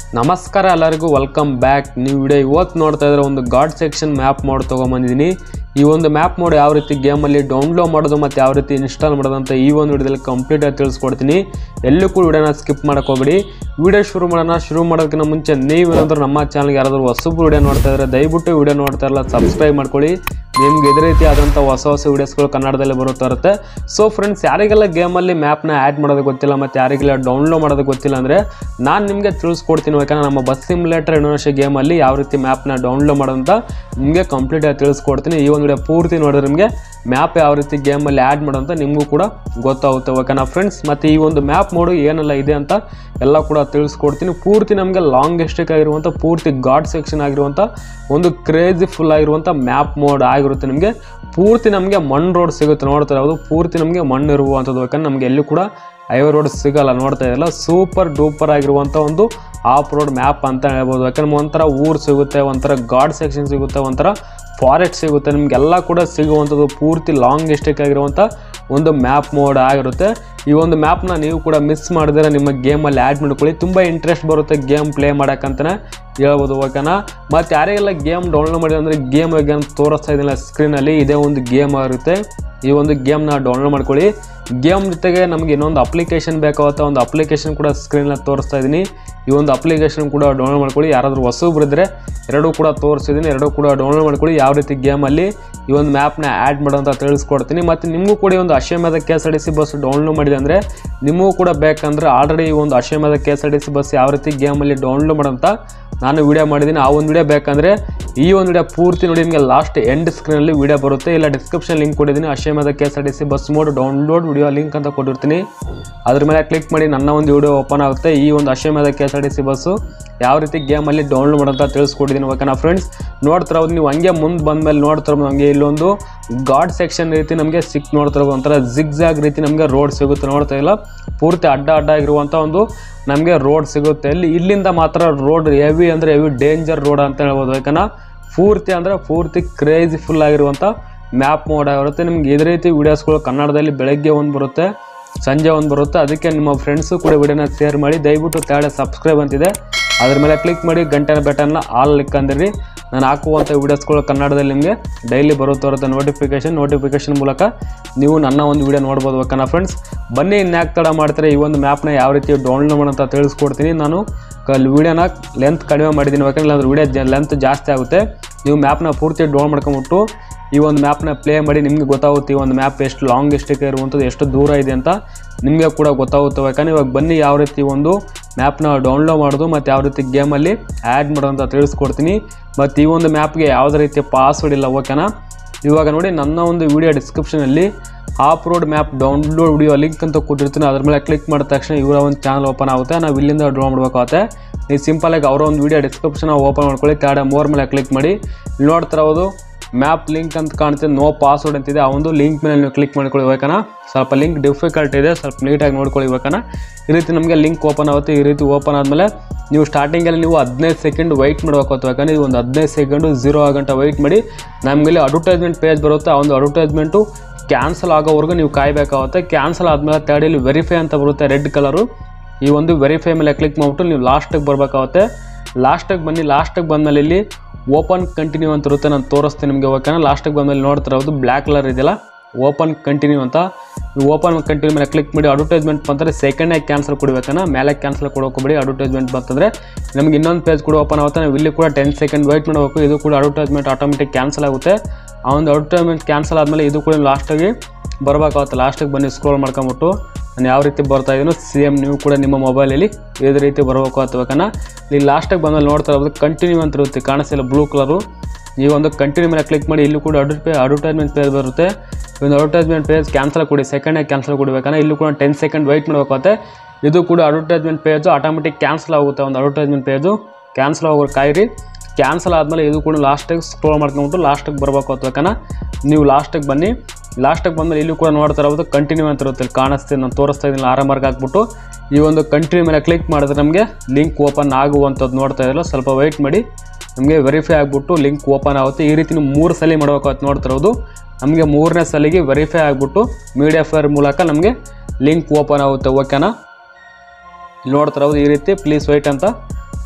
ನಮಸ್ಕಾರ ಎಲ್ಲರಿಗೂ welcome back ನೀವು ವಿಡಿಯೋ ಇವತ್ತು ನೋಡ್ತಾ ಇದ್ರೆ ಒಂದು ಗಾಡ್ ಸೆಕ್ಷನ್ ಮ್ಯಾಪ್ ಮೋಡ್ ತೊಗೊಂಬಂದಿದ್ದೀನಿ ಈ ಒಂದು ಮ್ಯಾಪ್ ಮೋಡ್ ಯಾವ ರೀತಿ ಗೇಮಲ್ಲಿ ಡೌನ್ಲೋಡ್ ಮಾಡೋದು ಮತ್ತು ಯಾವ ರೀತಿ ಇನ್ಸ್ಟಾಲ್ ಮಾಡೋದು ಅಂತ ಈ ಒಂದು ವಿಡಿಯೋದಲ್ಲಿ ಕಂಪ್ಲೀಟಾಗಿ ತಿಳಿಸ್ಕೊಡ್ತೀನಿ ಎಲ್ಲೂ ಕೂಡ ವಿಡಿಯೋನ ಸ್ಕಿಪ್ ಮಾಡಕ್ಕೆ ಹೋಗ್ಬೇಡಿ ವಿಡಿಯೋ ಶುರು ಮಾಡೋಣ ಶುರು ಮಾಡೋದಕ್ಕಿಂತ ಮುಂಚೆ ನೀವೇನಾದ್ರೂ ನಮ್ಮ ಚಾನಲ್ಗೆ ಯಾರಾದರೂ ಹೊಸಬ್ರು ವಿಡಿಯೋ ನೋಡ್ತಾ ಇದ್ರೆ ದಯವಿಟ್ಟು ವಿಡಿಯೋ ನೋಡ್ತಾ ಇರಲ್ಲ ಸಬ್ಸ್ಕ್ರೈಬ್ ಮಾಡ್ಕೊಳ್ಳಿ ನಿಮ್ಗೆ ಇದೇ ರೀತಿ ಆದಂಥ ಹೊಸ ಹೊಸ ವೀಡಿಯೋಸ್ಗಳು ಕನ್ನಡದಲ್ಲಿ ಬರುತ್ತಾ ಇರುತ್ತೆ ಸೊ ಫ್ರೆಂಡ್ಸ್ ಯಾರಿಗೆಲ್ಲ ಗೇಮಲ್ಲಿ ಮ್ಯಾಪ್ನ ಆ್ಯಡ್ ಮಾಡೋದು ಗೊತ್ತಿಲ್ಲ ಮತ್ತು ಯಾರಿಗೆಲ್ಲ ಡೌನ್ಲೋಡ್ ಮಾಡೋದು ಗೊತ್ತಿಲ್ಲ ಅಂದರೆ ನಾನು ನಿಮಗೆ ತಿಳಿಸ್ಕೊಡ್ತೀನಿ ಯಾಕಂದ್ರೆ ನಮ್ಮ ಬಸ್ ಸಿಮ್ಯುಲೇಟರ್ ಇಂಡೋನೇಷಿಯಾ ಗೇಮಲ್ಲಿ ಯಾವ ರೀತಿ ಮ್ಯಾಪ್ನ ಡೌನ್ಲೋಡ್ ಮಾಡೋದಂತ ನಿಮಗೆ ಕಂಪ್ಲೀಟಾಗಿ ತಿಳಿಸ್ಕೊಡ್ತೀನಿ ಈ ಒಂದು ವಿಡಿಯೋ ಪೂರ್ತಿ ನೋಡಿದ್ರೆ ನಿಮಗೆ ಮ್ಯಾಪ್ ಯಾವ ರೀತಿ ಗೇಮಲ್ಲಿ ಆ್ಯಡ್ ಮಾಡೋಂತ ನಿಮಗೂ ಕೂಡ ಗೊತ್ತಾಗುತ್ತೆ ಓಕೆನಾ ಫ್ರೆಂಡ್ಸ್ ಮತ್ತು ಈ ಒಂದು ಮ್ಯಾಪ್ ಮೋಡು ಏನೆಲ್ಲ ಇದೆ ಅಂತ ಎಲ್ಲ ಕೂಡ ತಿಳಿಸ್ಕೊಡ್ತೀನಿ ಪೂರ್ತಿ ನಮಗೆ ಲಾಂಗೆಸ್ಟಿಕ್ ಆಗಿರುವಂಥ ಪೂರ್ತಿ ಗಾಡ್ ಸೆಕ್ಷನ್ ಆಗಿರುವಂಥ ಒಂದು ಕ್ರೇಜಿ ಫುಲ್ ಆಗಿರುವಂಥ ಮ್ಯಾಪ್ ಮೋಡ್ ಆಗಿರುತ್ತೆ ನಿಮಗೆ ಪೂರ್ತಿ ನಮಗೆ ಮಣ್ಣು ರೋಡ್ ಸಿಗುತ್ತೆ ನೋಡ್ತಾ ಇರೋದು ಪೂರ್ತಿ ನಮಗೆ ಮಣ್ಣು ಇರುವಂಥದ್ದು ಯಾಕಂದ್ರೆ ನಮಗೆ ಎಲ್ಲೂ ಕೂಡ ಹೈವೇ ರೋಡ್ ಸಿಗಲ್ಲ ನೋಡ್ತಾ ಇರಲ್ಲ ಸೂಪರ್ ಡೂಪರ್ ಆಗಿರುವಂಥ ಒಂದು ಆಫ್ ರೋಡ್ ಮ್ಯಾಪ್ ಅಂತ ಹೇಳ್ಬೋದು ಯಾಕಂದ್ರೆ ಒಂಥರ ಊರು ಸಿಗುತ್ತೆ ಒಂಥರ ಗಾಡ್ ಸೆಕ್ಷನ್ ಸಿಗುತ್ತೆ ಒಂಥರ ಫಾರೆಸ್ಟ್ ಸಿಗುತ್ತೆ ನಿಮಗೆಲ್ಲ ಕೂಡ ಸಿಗುವಂಥದ್ದು ಪೂರ್ತಿ ಲಾಂಗೆಸ್ಟಿಕ್ ಆಗಿರುವಂಥ ಒಂದು ಮ್ಯಾಪ್ ಮೋಡ್ ಆಗಿರುತ್ತೆ ಈ ಒಂದು ಮ್ಯಾಪ್ನ ನೀವು ಕೂಡ ಮಿಸ್ ಮಾಡಿದ್ರೆ ನಿಮ್ಮ ಗೇಮಲ್ಲಿ ಆ್ಯಡ್ ಮಾಡ್ಕೊಳ್ಳಿ ತುಂಬ ಇಂಟ್ರೆಸ್ಟ್ ಬರುತ್ತೆ ಗೇಮ್ ಪ್ಲೇ ಮಾಡೋಕ್ಕಂತಲೇ ಹೇಳ್ಬೋದು ಓಕೆನಾ ಮತ್ತು ಯಾರಿಗೆಲ್ಲ ಗೇಮ್ ಡೌನ್ಲೋಡ್ ಮಾಡಿದ್ರೆ ಅಂದರೆ ಗೇಮ್ ಗೇಮ್ ತೋರಿಸ್ತಾ ಇದ್ದಿಲ್ಲ ಸ್ಕ್ರೀನಲ್ಲಿ ಇದೇ ಒಂದು ಗೇಮ್ ಆಗಿರುತ್ತೆ ಈ ಒಂದು ಗೇಮ್ನ ಡೌನ್ಲೋಡ್ ಮಾಡ್ಕೊಳ್ಳಿ ಗೇಮ್ ಜೊತೆಗೆ ನಮಗೆ ಇನ್ನೊಂದು ಅಪ್ಲಿಕೇಶನ್ ಬೇಕಾಗುತ್ತೆ ಒಂದು ಅಪ್ಲಿಕೇಶನ್ ಕೂಡ ಸ್ಕ್ರೀನಲ್ಲಿ ತೋರಿಸ್ತಾ ಇದ್ದೀನಿ ಈ ಒಂದು ಅಪ್ಲಿಕೇಶನ್ ಕೂಡ ಡೌನ್ಲೋಡ್ ಮಾಡ್ಕೊಳ್ಳಿ ಯಾರಾದರೂ ಹೊಸಬ್ರು ಇದ್ದರೆ ಎರಡೂ ಕೂಡ ತೋರಿಸಿದ್ದೀನಿ ಎರಡೂ ಕೂಡ ಡೌನ್ಲೋಡ್ ಮಾಡ್ಕೊಳ್ಳಿ ಯಾವ ರೀತಿ ಗೇಮಲ್ಲಿ ಈ ಒಂದು ಮ್ಯಾಪ್ನ ಆ್ಯಡ್ ಮಾಡೋ ಅಂತ ತಿಳಿಸ್ಕೊಡ್ತೀನಿ ಮತ್ತು ನಿಮಗೂ ಕೂಡ ಈ ಒಂದು Ashwamedha K S R T C bus download ಮಾಡಿದೆ ಅಂದರೆ ನಿಮಗೂ ಕೂಡ ಬೇಕಂದ್ರೆ ಆಲ್ರೆಡಿ ಈ ಒಂದು Ashwamedha K S R T C bus ಯಾವ ರೀತಿ ಗೇಮಲ್ಲಿ ಡೌನ್ಲೋಡ್ ಮಾಡೋಂತ ನಾನು ವಿಡಿಯೋ ಮಾಡಿದ್ದೀನಿ ಆ ಒಂದು ವಿಡಿಯೋ ಬೇಕಂದರೆ ಈ ಒಂದು ವಿಡಿಯೋ ಪೂರ್ತಿ ನೋಡಿ ನಿಮಗೆ ಲಾಸ್ಟ್ ಎಂಡ್ ಸ್ಕ್ರೀನಲ್ಲಿ ವಿಡಿಯೋ ಬರುತ್ತೆ ಇಲ್ಲ ಡಿಸ್ಕ್ರಿಪ್ಷನ್ ಲಿಂಕ್ ಕೊಟ್ಟಿದ್ದೀನಿ Ashwamedha K S R T C bus mod download video link ಅಂತ ಕೊಟ್ಟಿರ್ತೀನಿ ಅದ್ರ ಮೇಲೆ ಕ್ಲಿಕ್ ಮಾಡಿ ನನ್ನ ಒಂದು ವಿಡಿಯೋ ಓಪನ್ ಆಗುತ್ತೆ ಈ ಒಂದು Ashwamedha K S R T C bus ಯಾವ ರೀತಿ ಗೇಮಲ್ಲಿ ಡೌನ್ಲೋಡ್ ಮಾಡೋಂತ ತಿಳಿಸ್ಕೊಟ್ಟಿದ್ದೀನಿ ಓಕೆನಾ ಫ್ರೆಂಡ್ಸ್ ನೋಡ್ತಿರೋದು ನೀವು ಹಂಗೆ ಮುಂದೆ ಬಂದಮೇಲೆ ನೋಡ್ತಿರೋದು ನಮಗೆ ಇಲ್ಲೊಂದು ಗಾಡ್ ಸೆಕ್ಷನ್ ರೀತಿ ನಮಗೆ ಸಿಕ್ ನೋಡ್ತಿರೋದು ಒಂಥರ ಜಿಗ್ಜಾಗ್ ರೀತಿ ನಮಗೆ ರೋಡ್ ಸಿಗುತ್ತೆ ನೋಡ್ತಾ ಇಲ್ಲ ಪೂರ್ತಿ ಅಡ್ಡ ಅಡ್ಡ ಆಗಿರುವಂಥ ಒಂದು ನಮಗೆ ರೋಡ್ ಸಿಗುತ್ತೆ ಇಲ್ಲಿ ಇಲ್ಲಿಂದ ಮಾತ್ರ ರೋಡ್ ಹೆವಿ ಅಂದರೆ ಹೆವಿ ಡೇಂಜರ್ ರೋಡ್ ಅಂತ ಹೇಳ್ಬೋದು ಯಾಕಂದ್ರೆ ಪೂರ್ತಿ ಅಂದರೆ ಪೂರ್ತಿ ಕ್ರೇಜಿ ಫುಲ್ ಆಗಿರುವಂಥ ಮ್ಯಾಪ್ ಮೋಡ್ ಆಗಿರುತ್ತೆ ನಿಮ್ಗೆ ಇದೇ ರೀತಿ ವೀಡಿಯೋಸ್ಗಳು ಕನ್ನಡದಲ್ಲಿ ಬೆಳಗ್ಗೆ ಒಂದು ಬರುತ್ತೆ ಸಂಜೆ ಒಂದು ಬರುತ್ತೆ ಅದಕ್ಕೆ ನಿಮ್ಮ ಫ್ರೆಂಡ್ಸು ಕೂಡ ವಿಡಿಯೋನ ಶೇರ್ ಮಾಡಿ ದಯವಿಟ್ಟು ತೆಳಗಡೆ ಸಬ್ಸ್ಕ್ರೈಬ್ ಅಂತಿದೆ ಅದ್ರ ಮೇಲೆ ಕ್ಲಿಕ್ ಮಾಡಿ ಗಂಟೆನ ಬೆಟನ್ನ ಆಲ್ ಲಿಕ್ ಅಂದಿರಿ ನಾನು ಹಾಕುವಂಥ ವೀಡಿಯೋಸ್ಗಳು ಕನ್ನಡದಲ್ಲಿ ನಿಮಗೆ ಡೈಲಿ ಬರುತ್ತೆ ಇರುತ್ತೆ ನೋಟಿಫಿಕೇಶನ್ ನೋಟಿಫಿಕೇಶನ್ ಮೂಲಕ ನೀವು ನನ್ನ ಒಂದು ವೀಡಿಯೋ ನೋಡ್ಬೋದು ಓಕೆನಾ ಫ್ರೆಂಡ್ಸ್ ಬನ್ನಿ ಇನ್ಯಾಕೆ ತಡ ಮಾಡ್ತಾರೆ ಈ ಒಂದು ಮ್ಯಾಪ್ನ ಯಾವ ರೀತಿ ಡೌನ್ಲೋಡ್ ಮಾಡೋಂತ ತಿಳಿಸ್ಕೊಡ್ತೀನಿ ನಾನು ಕಲ್ ವೀಡಿಯೋನ ಲೆಂತ್ ಕಡಿಮೆ ಮಾಡಿದ್ದೀನಿ ಯಾಕಂದ್ರೆ ಅದ್ರ ವೀಡಿಯೋ ಲೆಂತ್ ಜಾಸ್ತಿ ಆಗುತ್ತೆ ನೀವು ಮ್ಯಾಪ್ನ ಪೂರ್ತಿ ಡೌನ್ ಮಾಡ್ಕೊಂಬಿಟ್ಟು ಈ ಒಂದು ಮ್ಯಾಪ್ನ ಪ್ಲೇ ಮಾಡಿ ನಿಮಗೆ ಗೊತ್ತಾಗುತ್ತೆ ಈ ಒಂದು ಮ್ಯಾಪ್ ಎಷ್ಟು ಲಾಂಗೆಸ್ಟಿಗೆ ಇರುವಂಥದ್ದು ಎಷ್ಟು ದೂರ ಇದೆ ಅಂತ ನಿಮಗೆ ಕೂಡ ಗೊತ್ತಾಗುತ್ತೆ ಯಾಕಂದ್ರೆ ಇವಾಗ ಬನ್ನಿ ಯಾವ ರೀತಿ ಒಂದು ಮ್ಯಾಪ್ನ ಡೌನ್ಲೋಡ್ ಮಾಡೋದು ಮತ್ತು ಯಾವ ರೀತಿ ಗೇಮಲ್ಲಿ ಆ್ಯಡ್ ಮಾಡೋದು ಅಂತ ತಿಳಿಸ್ಕೊಡ್ತೀನಿ ಮತ್ತು ಈ ಒಂದು ಮ್ಯಾಪ್ಗೆ ಯಾವುದೇ ರೀತಿಯ ಪಾಸ್ವರ್ಡ್ ಇಲ್ಲ ಓಕೆನಾ ಇವಾಗ ನೋಡಿ ನನ್ನ ಒಂದು ವಿಡಿಯೋ ಡಿಸ್ಕ್ರಿಪ್ಷನಲ್ಲಿ off road map download video link ಅಂತ ಕೊಟ್ಟಿರ್ತೀನಿ ಅದ್ರ ಮೇಲೆ ಕ್ಲಿಕ್ ಮಾಡಿದ ತಕ್ಷಣ ಇವರ ಒಂದು ಚಾನಲ್ ಓಪನ್ ಆಗುತ್ತೆ ನಾವು ಇಲ್ಲಿಂದ ಡೌನ್ ಮಾಡಬೇಕಾಗುತ್ತೆ ನೀವು ಸಿಂಪಲಾಗಿ ಅವರ ಒಂದು ವಿಡಿಯೋ ಡಿಸ್ಕ್ರಿಪ್ಷನ್ ಓಪನ್ ಮಾಡ್ಕೊಳ್ಳಿ ಕೆಳಗಡೆ ಮೋರ್ ಮೇಲೆ ಕ್ಲಿಕ್ ಮಾಡಿ ಇಲ್ಲಿ ನೋಡ್ತಾ ಇರೋದು ಮ್ಯಾಪ್ ಲಿಂಕ್ ಅಂತ ಕಾಣ್ತಿದೆ ನೋ ಪಾಸ್ವರ್ಡ್ ಅಂತಿದೆ ಆ ಒಂದು ಲಿಂಕ್ ಮೇಲೆ ನೀವು ಕ್ಲಿಕ್ ಮಾಡ್ಕೊಳ್ಳಿ ಬೇಕನ ಸ್ವಲ್ಪ ಲಿಂಕ್ ಡಿಫಿಕಲ್ಟ್ ಇದೆ ಸ್ವಲ್ಪ ನೀಟಾಗಿ ನೋಡ್ಕೊಳ್ಳಿ ಬೇಕನ ಈ ರೀತಿ ನಮಗೆ ಲಿಂಕ್ ಓಪನ್ ಆಗುತ್ತೆ ಈ ರೀತಿ ಓಪನ್ ಆದಮೇಲೆ ನೀವು ಸ್ಟಾರ್ಟಿಂಗಲ್ಲಿ ನೀವು ಹದಿನೈದು ಸೆಕೆಂಡ್ ವೈಟ್ ಮಾಡಬೇಕು ಯಾಕಂದರೆ ಇದು ಒಂದು ಹದಿನೈದು ಸೆಕೆಂಡು ಝೀರೋ ಗಂಟೆ ವೈಟ್ ಮಾಡಿ ನಮಗೆ ಇಲ್ಲಿ ಅಡ್ವರ್ಟೈಸ್ಮೆಂಟ್ ಪೇಜ್ ಬರುತ್ತೆ ಆ ಒಂದು ಅಡ್ವರ್ಟೈಸ್ಮೆಂಟು ಕ್ಯಾನ್ಸಲ್ ಆಗೋವರೆಗೂ ನೀವು ಕಾಯಬೇಕಾಗುತ್ತೆ ಕ್ಯಾನ್ಸಲ್ ಆದಮೇಲೆ ತರ್ಡಲ್ಲಿ ವೆರಿಫೈ ಅಂತ ಬರುತ್ತೆ ರೆಡ್ ಕಲರು ಈ ಒಂದು ವೆರಿಫೈ ಮೇಲೆ ಕ್ಲಿಕ್ ಮಾಡಿಬಿಟ್ಟು ನೀವು ಲಾಸ್ಟಿಗೆ ಬರಬೇಕಾಗುತ್ತೆ ಲಾಸ್ಟಿಗೆ ಬನ್ನಿ ಲಾಸ್ಟಿಗೆ ಬಂದಮೇಲೆ ಇಲ್ಲಿ ಓಪನ್ ಕಂಟಿನ್ಯೂ ಅಂತ ಇರುತ್ತೆ ನಾನು ತೋರಿಸ್ತೀನಿ ನಿಮಗೆ ಓಕೆನಾ ಲಾಸ್ಟಿಗೆ ಬಂದಮೇಲೆ ನೋಡ್ತಿರೋದು ಬ್ಲ್ಯಾಕ್ ಕಲರ್ ಇದೆಯಲ್ಲ ಓಪನ್ ಕಂಟಿನ್ಯೂ ಅಂತ ನೀವು ಓಪನ್ ಕಂಟಿನ್ಯೂ ಮೇಲೆ ಕ್ಲಿಕ್ ಮಾಡಿ ಅಡ್ವರ್ಟೈಸ್ಮೆಂಟ್ ಬಂದರೆ ಸೆಕೆಂಡಾಗಿ ಕ್ಯಾನ್ಸಲ್ ಕೊಡಬೇಕನ್ನ ಮೇಲೆ ಕ್ಯಾನ್ಸಲ್ ಕೊಡೋಕೋಬೇಡಿ ಅಡ್ವರ್ಟೈಸ್ಮೆಂಟ್ ಬಂತಂದರೆ ನಮಗೆ ಇನ್ನೊಂದು ಪೇಜ್ ಕೂಡ ಓಪನ್ ಆಗುತ್ತೆ ನಾವು ಇಲ್ಲಿ ಕೂಡ ಟೆನ್ ಸೆಕೆಂಡ್ ವೆಯ್ಟ್ ಮಾಡಬೇಕು ಇದು ಕೂಡ ಅಡ್ವರ್ಟೈಸ್ಮೆಂಟ್ ಆಟೋಮೆಟಿಕ್ ಕ್ಯಾನ್ಸಲ್ ಆಗುತ್ತೆ ಆ ಒಂದು ಅಡ್ವರ್ಟೈಸ್ಮೆಂಟ್ ಕ್ಯಾನ್ಸಲ್ ಆದಮೇಲೆ ಇದು ಕೂಡ ಲಾಸ್ಟಾಗಿ ಬರಬೇಕಾಗುತ್ತೆ ಲಾಸ್ಟಿಗೆ ಬನ್ನಿ ಸ್ಕ್ರೋಲ್ ಮಾಡ್ಕೊಂಬಿಟ್ಟು ನಾನು ಯಾವ ರೀತಿ ಬರ್ತಾ ಇದ್ದೀನೋ ಸೇಮ್ ನೀವು ಕೂಡ ನಿಮ್ಮ ಮೊಬೈಲಲ್ಲಿ ಇದೇ ರೀತಿ ಬರಬೇಕು ಅಥವಾ ಇಲ್ಲಿ ಲಾಸ್ಟಿಗೆ ಬಂದಲ್ಲಿ ನೋಡ್ತಾ ಇರೋದು ಕಂಟಿನ್ಯೂ ಅಂತ ಇರುತ್ತೆ ಕಾಣಿಸ್ತಿಲ್ಲ ಬ್ಲೂ ಕಲರು ಈ ಒಂದು ಕಂಟಿನ್ಯೂ ಮೇಲೆ ಕ್ಲಿಕ್ ಮಾಡಿ ಇಲ್ಲೂ ಕೂಡ ಅಡ್ವರ್ಟೈ ಅಡ್ವರ್ಟೈಸ್ಮೆಂಟ್ ಪೇಜ್ ಬರುತ್ತೆ ಈ ಒಂದು ಅಡ್ವರ್ಟೈಸ್ಮೆಂಟ್ ಪೇಜ್ ಕ್ಯಾನ್ಸಲ್ ಕೊಡಿ ಸೆಕೆಂಡಾಗಿ ಕ್ಯಾನ್ಸಲ್ ಕೊಡಬೇಕಂದ್ರೆ ಇಲ್ಲೂ ಕೂಡ ಟೆನ್ ಸೆಕೆಂಡ್ ವೆಯ್ಟ್ ಮಾಡಬೇಕಾಗುತ್ತೆ ಇದು ಕೂಡ ಅಡ್ವರ್ಟೈಸ್ಮೆಂಟ್ ಪೇಜು ಆಟೋಮೆಟಿಕ್ ಕ್ಯಾನ್ಸಲ್ ಆಗುತ್ತೆ ಒಂದು ಅಡ್ವರ್ಟೈಸ್ಮೆಂಟ್ ಪೇಜು ಕ್ಯಾನ್ಸಲ್ ಆಗೋರು ಕಾಯಿರಿ ಕ್ಯಾನ್ಸಲ್ ಆದಮೇಲೆ ಇದು ಕೂಡ ಲಾಸ್ಟಿಗೆ ಸ್ಕ್ರೋಲ್ ಮಾಡ್ಕೊಂಬಿಟ್ಟು ಲಾಸ್ಟಿಗೆ ಬರಬೇಕು ಅಥವಾ ನೀವು ಲಾಸ್ಟಿಗೆ ಬನ್ನಿ ಲಾಸ್ಟಿಗೆ ಬಂದಮೇಲೆ ಇಲ್ಲೂ ಕೂಡ ನೋಡ್ತಾ ಇರೋದು ಕಂಟಿನ್ಯೂ ಅಂತ ಇರುತ್ತೆ ಇಲ್ಲಿ ಕಾಣಿಸ್ತೀನಿ ನಾನು ತೋರಿಸ್ತಾ ಇದ್ದೀನಿ ಆರಾಮಾರ್ಗೆ ಹಾಕ್ಬಿಟ್ಟು ಈ ಒಂದು ಕಂಟಿನ್ಯೂ ಮೇಲೆ ಕ್ಲಿಕ್ ಮಾಡಿದ್ರೆ ನಮಗೆ ಲಿಂಕ್ ಓಪನ್ ಆಗುವಂಥದ್ದು ನೋಡ್ತಾ ಇರಲ್ಲ ಸ್ವಲ್ಪ ವೆಯ್ಟ್ ಮಾಡಿ ನಮಗೆ ವೆರಿಫೈ ಆಗಿಬಿಟ್ಟು ಲಿಂಕ್ ಓಪನ್ ಆಗುತ್ತೆ ಈ ರೀತಿ ನೀವು ಮೂರು ಸಲ ಮಾಡಬೇಕಾಗುತ್ತೆ ನೋಡ್ತಿರೋದು ನಮಗೆ ಮೂರನೇ ಸಲಿಗೆ ವೆರಿಫೈ ಆಗಿಬಿಟ್ಟು ಮೀಡಿಯಾ ಫೇರ್ ಮೂಲಕ ನಮಗೆ ಲಿಂಕ್ ಓಪನ್ ಆಗುತ್ತೆ ಓಕೆನಾ ಇಲ್ಲಿ ನೋಡ್ತಿರೋದು ಈ ರೀತಿ ಪ್ಲೀಸ್ ವೆಯ್ಟ್ ಅಂತ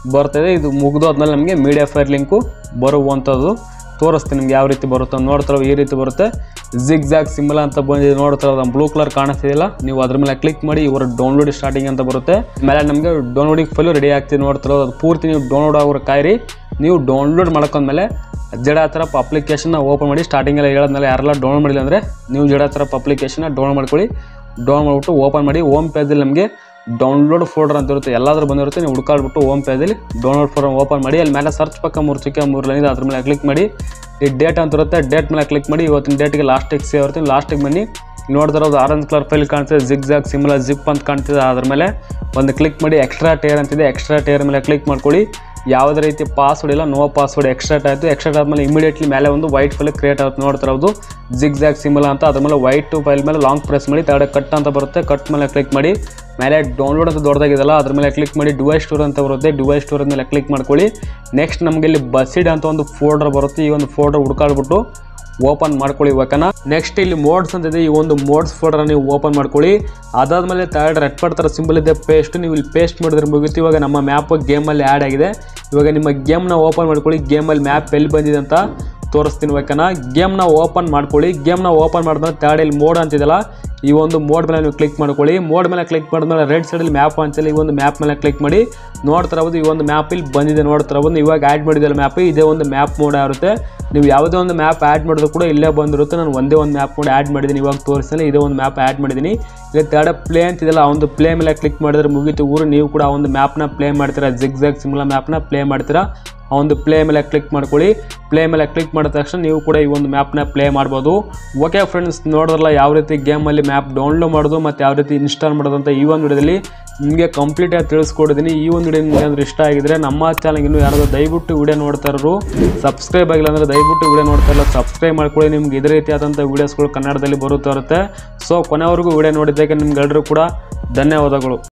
ಬರ್ತದೆ ಇದು ಮುಗಿದೋದ್ಮೇಲೆ ನಮಗೆ ಮೀಡಿಯಾ ಫೈರ್ ಲಿಂಕು ಬರುವಂಥದ್ದು ತೋರಿಸ್ತೀನಿ ನಿಮ್ಗೆ ಯಾವ ರೀತಿ ಬರುತ್ತೆ ಅಂತ ನೋಡ್ತಾರೋ ಈ ರೀತಿ ಬರುತ್ತೆ ಜಿಗ್ ಜಾಗ್ ಸಿಂಬಲ್ ಅಂತ ಬಂದಿದೆ ನೋಡ್ತಾರ ಬ್ಲೂ ಕಲರ್ ಕಾಣಿಸ್ತಿದೆಯಲ್ಲ ನೀವು ಅದ್ರ ಮೇಲೆ ಕ್ಲಿಕ್ ಮಾಡಿ ಇವರ ಡೌನ್ಲೋಡ್ ಸ್ಟಾರ್ಟಿಂಗ್ ಅಂತ ಬರುತ್ತೆ ಮೇಲೆ ನಮಗೆ ಡೌನ್ಲೋಡಿಂಗ್ ಫೈಲು ರೆಡಿ ಆಗ್ತಿದೆ ನೋಡ್ತಿರೋ ಅದು ಪೂರ್ತಿ ನೀವು ಡೌನ್ಲೋಡ್ ಆಗೋರು ಕಾಯಿರಿ ನೀವು ಡೌನ್ಲೋಡ್ ಮಾಡ್ಕೊಂಡ್ಮೇಲೆ ಜಡ ಥರಪ್ ಅಪ್ಲಿಕೇಶನ್ನ ಓಪನ್ ಮಾಡಿ ಸ್ಟಾರ್ಟಿಂಗೆಲ್ಲ ಹೇಳಿದ್ಮೇಲೆ ಯಾರೆಲ್ಲ ಡೌನ್ಲೋಡ್ ಮಾಡಿಲ್ಲ ಅಂದರೆ ನೀವು ಜಡ ಥರಪ್ ಅಪ್ಲಿಕೇಶನ್ನ ಡೌನ್ಲೋಡ್ ಮಾಡ್ಕೊಳ್ಳಿ ಡೌನ್ ಮಾಡಿಬಿಟ್ಟು ಓಪನ್ ಮಾಡಿ ಹೋಮ್ ಪೇಜಲ್ಲಿ ನಮಗೆ ಡೌನ್ಲೋಡ್ ಫೋಲ್ಡರ್ ಅಂತ ಇರುತ್ತೆ ಎಲ್ಲಾದ್ರೂ ಬಂದಿರುತ್ತೆ ನೀವು ಹುಡ್ಕಾಡ್ಬಿಟ್ಟು ಹೋಮ್ ಪೇಜಲ್ಲಿ ಡೌನ್ಲೋಡ್ ಫೋಲ್ಡರ್ ಓಪನ್ ಮಾಡಿ ಅಲ್ಲಿ ಮೇಲೆ ಸರ್ಚ್ ಪಕ್ಕ ಮೂರು ಚಿಕ್ಕ ಮೂರು ಲೈನ್ ಇದೆ ಅದ್ರ ಮೇಲೆ ಕ್ಲಿಕ್ ಮಾಡಿ ಈ ಡೇಟ್ ಅಂತ ಇರುತ್ತೆ ಡೇಟ್ ಮೇಲೆ ಕ್ಲಿಕ್ ಮಾಡಿ ಇವತ್ತಿನ ಡೇಟ್ಗೆ ಲಾಸ್ಟಿಗೆ ಸೇವ್ ಇರುತ್ತೆ ಲಾಸ್ಟಿಗೆ ಬನ್ನಿ ನೋಡ್ತಿರೋದು ಆರೆಂಜ್ ಕಲರ್ ಫೈಲ್ ಕಾಣ್ತಿದೆ ಜಿಗ್ ಜಾಗ್ ಸಿಮ್ಲ ಜಿಪ್ ಅಂತ ಕಾಣ್ತಿದೆ ಅದ್ರ ಮೇಲೆ ಒಂದು ಕ್ಲಿಕ್ ಮಾಡಿ ಎಕ್ಸ್ಟ್ರಾ ಟೇರ್ ಅಂತಿದೆ ಎಕ್ಸ್ಟ್ರಾ ಟೇರ್ ಮೇಲೆ ಕ್ಲಿಕ್ ಮಾಡ್ಕೊಳ್ಳಿ ಯಾವುದೇ ರೀತಿ ಪಾಸ್ವರ್ಡ್ ಇಲ್ಲ ನೋ ಪಾಸ್ವರ್ಡ್ ಎಕ್ಸ್ಟ್ರಾಟ್ ಆಯಿತು ಎಕ್ಸ್ಟ್ರಾಟ್ ಆದಮೇಲೆ ಇಮಿಡಿಯೇಟ್ಲಿ ಮೇಲೆ ಒಂದು ವೈಟ್ ಫೈಲ್ ಕ್ರಿಯೇಟ್ ಆಗುತ್ತೆ ನೋಡ್ತಿರೋದು ಜಿಗ್ ಜಾಗ್ ಸಿಂಬಲ್ ಅಂತ ಅದ್ರ ಮೇಲೆ ವೈಟ್ ಫೈಲ್ ಮೇಲೆ ಲಾಂಗ್ ಪ್ರೆಸ್ ಮಾಡಿ ತಗಡೆ ಕಟ್ ಅಂತ ಬರುತ್ತೆ ಕಟ್ ಮೇಲೆ ಕ್ಲಿಕ್ ಮಾಡಿ ಮೇಲೆ ಡೌನ್ಲೋಡ್ ಅಂತ ದೊಡ್ಡದಾಗಿದೆಲ್ಲ ಅದ್ರ ಮೇಲೆ ಕ್ಲಿಕ್ ಮಾಡಿ ಡಿವೈಸ್ ಸ್ಟೋರ್ ಅಂತ ಬರುತ್ತೆ ಡಿವೈಸ್ ಸ್ಟೋರ್ ಮೇಲೆ ಕ್ಲಿಕ್ ಮಾಡ್ಕೊಳ್ಳಿ ನೆಕ್ಸ್ಟ್ ನಮಗೆ ಇಲ್ಲಿ ಬಸಿಡ್ ಅಂತ ಒಂದು ಫೋಲ್ಡರ್ ಬರುತ್ತೆ ಈ ಒಂದು ಫೋಲ್ಡರ್ ಹುಡ್ಕಾಡ್ಬಿಟ್ಟು ಓಪನ್ ಮಾಡ್ಕೊಳ್ಳಿ ಇವಾಗನ ನೆಕ್ಸ್ಟ್ ಇಲ್ಲಿ ಮೋಡ್ಸ್ ಅಂತ ಇದೆ ಈ ಒಂದು ಮೋಡ್ಸ್ ಫೋಲ್ಡರ್ ನೀವು ಓಪನ್ ಮಾಡ್ಕೊಳ್ಳಿ ಅದಾದ್ಮೇಲೆ ತರ್ಡ್ ರೆಡ್ ಪಾರ್ಟ್ ಥರ ಸಿಂಬಲ್ ಇದೆ ಪೇಸ್ಟ್ ನೀವು ಇಲ್ಲಿ ಪೇಸ್ಟ್ ಮಾಡಿದ್ರೆ ಮುಗಿತು ಇವಾಗ ನಮ್ಮ ಮ್ಯಾಪ್ ಗೇಮಲ್ಲಿ ಆ್ಯಡ್ ಆಗಿದೆ ಇವಾಗ ನಿಮ್ಮ ಗೇಮ್ನ ಓಪನ್ ಮಾಡ್ಕೊಳ್ಳಿ ಗೇಮಲ್ಲಿ ಮ್ಯಾಪ್ ಎಲ್ಲಿ ಬಂದಿದೆ ಅಂತ ತೋರಿಸ್ತೀನಿ ಬೇಕನ ಗೇಮ್ನ ಓಪನ್ ಮಾಡ್ಕೊಳ್ಳಿ ಗೇಮ್ನ ಓಪನ್ ಮಾಡಿದ್ಮೇಲೆ ತರ್ಡ್ ಇಲ್ಲಿ ಮೋಡ್ ಅಂತಿದೆಯಲ್ಲ ಈ ಒಂದು ಮೋಡ್ ಮೇಲೆ ನೀವು ಕ್ಲಿಕ್ ಮಾಡ್ಕೊಳ್ಳಿ ಮೋಡ್ ಮೇಲೆ ಕ್ಲಿಕ್ ಮಾಡಿದ್ಮೇಲೆ ರೈಟ್ ಸೈಡಲ್ಲಿ ಮ್ಯಾಪ್ ಅಂತಲ್ಲಿ ಈ ಒಂದು ಮ್ಯಾಪ್ ಮೇಲೆ ಕ್ಲಿಕ್ ಮಾಡಿ ನೋಡ್ತಿರಬಹುದು ಈ ಒಂದು ಮ್ಯಾಪ್ ಇಲ್ಲಿ ಬಂದಿದೆ ನೋಡ್ತಿರಬಹುದು ಇವಾಗ ಆ್ಯಡ್ ಮಾಡಿದಲ್ಲ ಮ್ಯಾಪ್ ಇದೇ ಒಂದು ಮ್ಯಾಪ್ ಮೋಡ್ ಆಗಿರುತ್ತೆ ನೀವು ಯಾವುದೇ ಒಂದು ಮ್ಯಾಪ್ ಆ್ಯಡ್ ಮಾಡಿದ್ರು ಕೂಡ ಇಲ್ಲೇ ಬಂದಿರುತ್ತೆ ನಾನು ಒಂದೇ ಒಂದು ಮ್ಯಾಪ್ ಮೋಡ್ ಆ್ಯಡ್ ಮಾಡಿದ್ದೀನಿ ಇವಾಗ ತೋರಿಸ್ತಾನೆ ಇದೇ ಒಂದು ಮ್ಯಾಪ್ ಆ್ಯಡ್ ಮಾಡಿದ್ದೀನಿ ಇಲ್ಲಿ ತರ್ಡ್ ಪ್ಲೇ ಅಂತಿದೆಯಲ್ಲ ಆ ಒಂದು ಪ್ಲೇ ಮೇಲೆ ಕ್ಲಿಕ್ ಮಾಡಿದ್ರೆ ಮುಗೀತು ಊರು ನೀವು ಕೂಡ ಆ ಒಂದು ಮ್ಯಾಪ್ನ ಪ್ಲೇ ಮಾಡ್ತೀರಾ ಜಿಗ್ ಜಾಗ್ ಸಿಮ್ಲಾ ಮ್ಯಾಪ್ನ ಪ್ಲೇ ಮಾಡ್ತೀರಾ ಆ ಒಂದು ಪ್ಲೇ ಮೇಲೆ ಕ್ಲಿಕ್ ಮಾಡ್ಕೊಳ್ಳಿ ಪ್ಲೇ ಮೇಲೆ ಕ್ಲಿಕ್ ಮಾಡಿದ ತಕ್ಷಣ ನೀವು ಕೂಡ ಈ ಒಂದು ಮ್ಯಾಪ್ನ ಪ್ಲೇ ಮಾಡ್ಬೋದು ಓಕೆ ಫ್ರೆಂಡ್ಸ್ ನೋಡಿದ್ರಲ್ಲ ಯಾವ ರೀತಿ ಗೇಮಲ್ಲಿ ಮ್ಯಾಪ್ ಡೌನ್ಲೋಡ್ ಮಾಡೋದು ಮತ್ತು ಯಾವ ರೀತಿ ಇನ್ಸ್ಟಾಲ್ ಮಾಡೋದು ಅಂತ ಈ ಒಂದು ವಿಡಿಯೋದಲ್ಲಿ ನಿಮಗೆ ಕಂಪ್ಲೀಟಾಗಿ ತಿಳಿಸ್ಕೊಡಿದ್ದೀನಿ ಈ ಒಂದು ವಿಡಿಯೋ ನಿಮಗೆ ಏನಾದರೂ ಇಷ್ಟ ಆಗಿದ್ರೆ ನಮ್ಮ ಚಾನಲ್ಗೆ ಇನ್ನೂ ಯಾರಾದರೂ ದಯವಿಟ್ಟು ವಿಡಿಯೋ ನೋಡ್ತಾ ಇರೋರು ಸಬ್ಸ್ಕ್ರೈಬ್ ಆಗಿಲ್ಲ ಅಂದರೆ ದಯವಿಟ್ಟು ವಿಡಿಯೋ ನೋಡ್ತಾ ಇಲ್ಲ ಸಬ್ಸ್ಕ್ರೈಬ್ ಮಾಡ್ಕೊಳ್ಳಿ ನಿಮ್ಗೆ ಇದೇ ರೀತಿಯಾದಂಥ ವೀಡಿಯೋಸ್ಗಳು ಕನ್ನಡದಲ್ಲಿ ಬರುತ್ತಾ ಇರುತ್ತೆ ಸೊ ಕೊನೆವರೆಗೂ ವಿಡಿಯೋ ನೋಡಿದ್ದಕ್ಕೆ ನಿಮ್ಗೆಲ್ಲರೂ ಕೂಡ ಧನ್ಯವಾದಗಳು